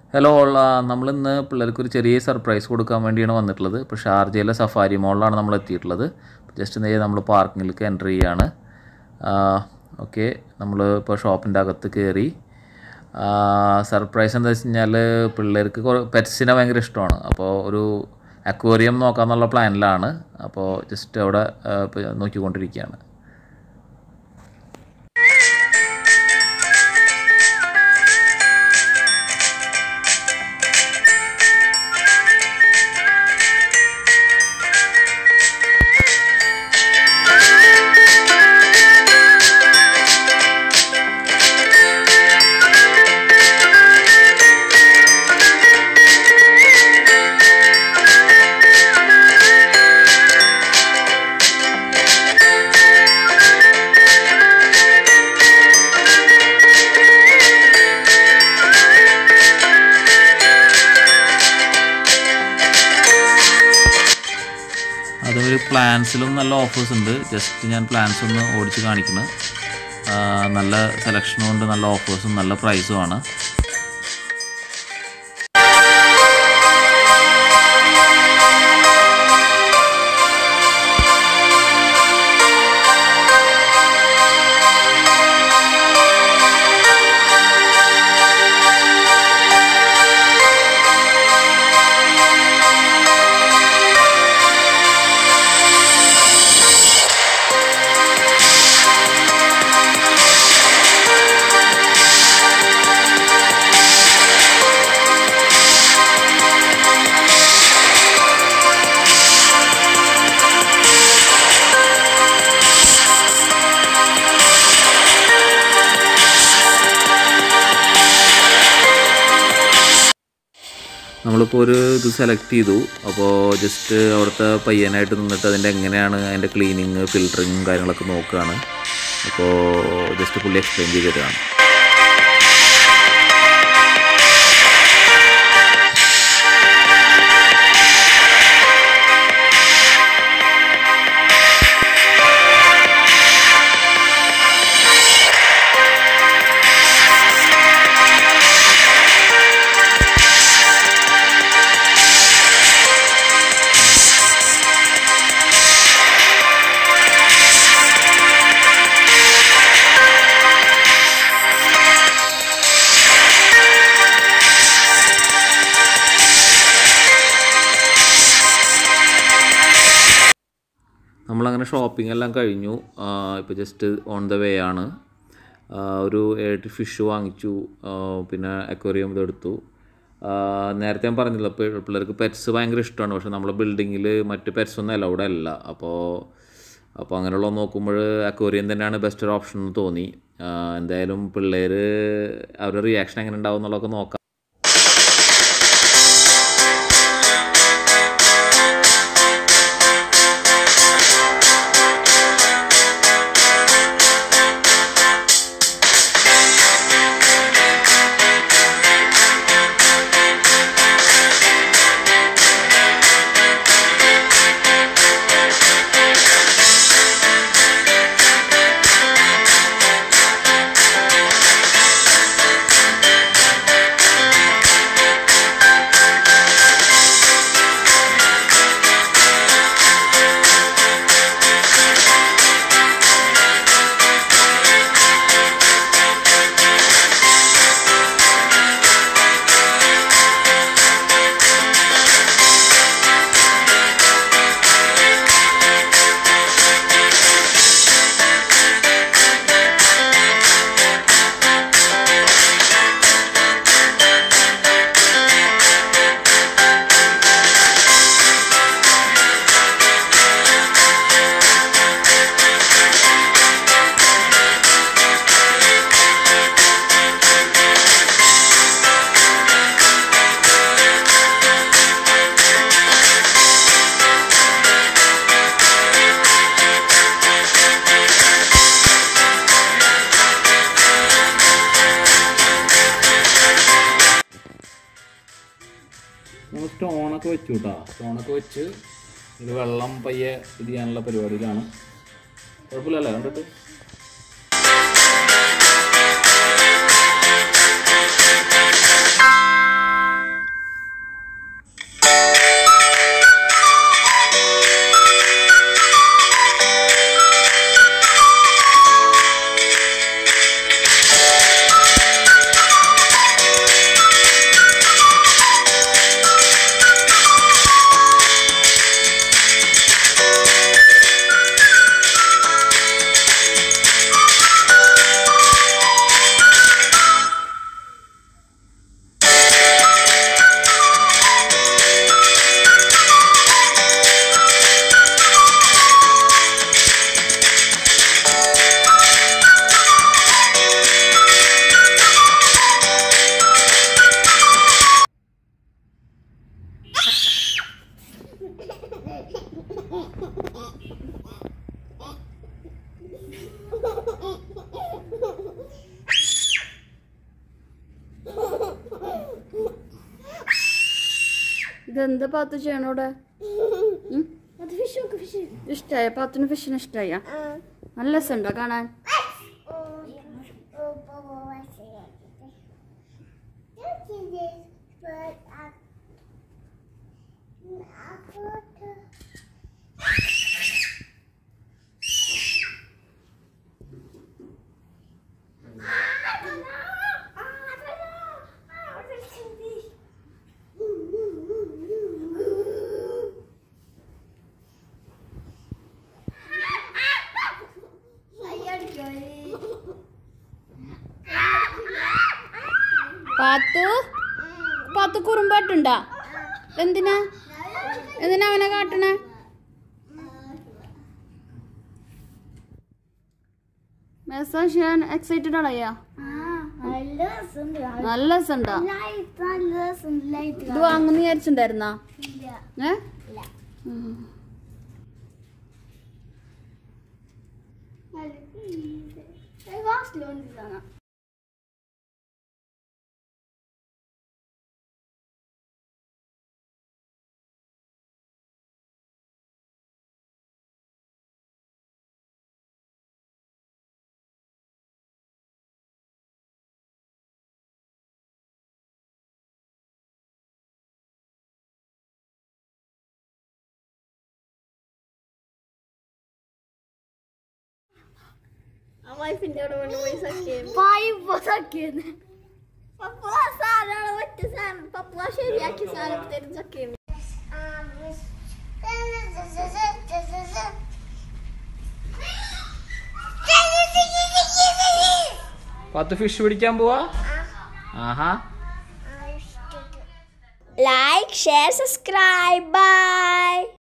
Hello all നമ്മളിന്ന് പിള്ളേർക്ക് ഒരു ചെറിയ സർപ്രൈസ് കൊടുക്കാൻ വേണ്ടിയാണ് വന്നിട്ടുള്ളത് ഇപ്പോൾ ഷാർജയിലെ സഫാരി മോളിലാണ് നമ്മൾ എത്തിയിട്ടുള്ളത് ജസ്റ്റ് നേരെ നമ്മൾ പാർക്കിങ്ങിലേക്ക് എൻ്റർ ചെയ്യാണ് ഓക്കെ നമ്മൾ ഇപ്പോൾ ഷോപ്പിൻ്റെ അകത്ത് കയറി സർപ്രൈസ് എന്താ വെച്ച് കഴിഞ്ഞാൽ പിള്ളേർക്ക് പെറ്റ്സിനെ ഭയങ്കര ഇഷ്ടമാണ് അപ്പോൾ ഒരു അക്വേറിയം നോക്കാമെന്നുള്ള പ്ലാനിലാണ് അപ്പോൾ ജസ്റ്റ് അവിടെ ആ, ഇപ്പൊ നോക്കിക്കൊണ്ടിരിക്കുകയാണ് അതുപോലെ പ്ലാൻസിലും നല്ല ഓഫേഴ്സ് ഉണ്ട് ജസ്റ്റ് ഞാൻ പ്ലാൻസ് ഒന്ന് ഓടിച്ച് കാണിക്കുന്നു ആ, നല്ല സെലക്ഷനും ഉണ്ട് നല്ല ഓഫേഴ്സും നല്ല പ്രൈസും ആണ് നമ്മളിപ്പോൾ ഒരു ഇത് സെലക്ട് ചെയ്തു അപ്പോൾ ജസ്റ്റ് അവിടുത്തെ പയ്യനായിട്ട് നിന്നിട്ട് അതിൻ്റെ എങ്ങനെയാണ് അതിൻ്റെ ക്ലീനിങ് ഫിൽറ്ററിങ്ങും കാര്യങ്ങളൊക്കെ നോക്കുകയാണ് അപ്പോൾ ജസ്റ്റ് പുള്ളി എക്സ്പ്ലെയിൻ ചെയ്ത് തരികയാണ് നമ്മളങ്ങനെ ഷോപ്പിംഗ് എല്ലാം കഴിഞ്ഞു ഇപ്പോൾ ജസ്റ്റ് ഓൺ ദ വേ ആണ് ആ, ഒരു ഏഴ് ഫിഷ് വാങ്ങിച്ചു ആ, പിന്നെ അക്വേറിയം ഇതെടുത്തു ആ, നേരത്തെ ഞാൻ പറഞ്ഞില്ല പി- പിള്ളേർക്ക് പെറ്റ്സ് ഭയങ്കര ഇഷ്ടമാണ് പക്ഷെ നമ്മളെ ബിൽഡിങ്ങിൽ മറ്റ് പെറ്റ്സ് ഒന്നും അലൗഡ് അല്ല അപ്പോൾ അപ്പോൾ അങ്ങനെയുള്ള നോക്കുമ്പോൾ അക്വേറിയം തന്നെയാണ് ബെസ്റ്റ് ഒരു ഓപ്ഷൻ എന്ന് തോന്നി ആ, എന്തായാലും പിള്ളേർ അവരുടെ റിയാക്ഷൻ എങ്ങനെ ഉണ്ടാവും എന്നുള്ളതൊക്കെ നോക്കാം നമ്മൾ സ്റ്റോണൊക്കെ വെച്ചു കേട്ടോ സ്റ്റോണൊക്കെ വെച്ച് ഇത് വെള്ളം പയ്യെ ഇത് ചെയ്യാനുള്ള പരിപാടിയിലാണ് കുഴപ്പമില്ലല്ലോ കണ്ടിട്ട് ഇതെന്താ പാത്തു ചെയ്യണോടെ അത് ഫിഷ് നോക്ക് ഫിഷ് ഇഷ്ടായ പാത്തുന് ഫിഷിന് ഇഷ്ടായ നല്ല രസമുണ്ടോ കാണാൻ പാത്തു പാത്തു കുറുമ്പാട്ടുണ്ടാ എന്തിനാ എന്തിനാ അവനെ കാട്ടണേ മെസ്സേജ് ചെയ്യാൻ എക്സൈറ്റഡ് ആളയ്യാ നല്ല രസമുണ്ട് നല്ല രസമുണ്ടാ ലൈറ്റ് നല്ല രസമുണ്ട് ലൈറ്റ് ഇത് വാങ്ങുന്ന വിചാരിച്ചിട്ടുണ്ടായിരുന്നാ ഇല്ല ഏ ഇല്ല ഉം. ലാസ്റ്റ് വന്നിട്ടാണ് വൈഫിന്റെ അവിടെ കൊണ്ട് പോയി സഖ്യം പൈപ്പ് സഖ്യം പപ്പ സാധനമാണ് ഒറ്റ സാധനം പപ്പ ശരിയാക്കി സാധനം തരും സഖ്യം പത്ത് ഫിഷ് പിടിക്കാൻ പോവാ ആഹാ like share subscribe bye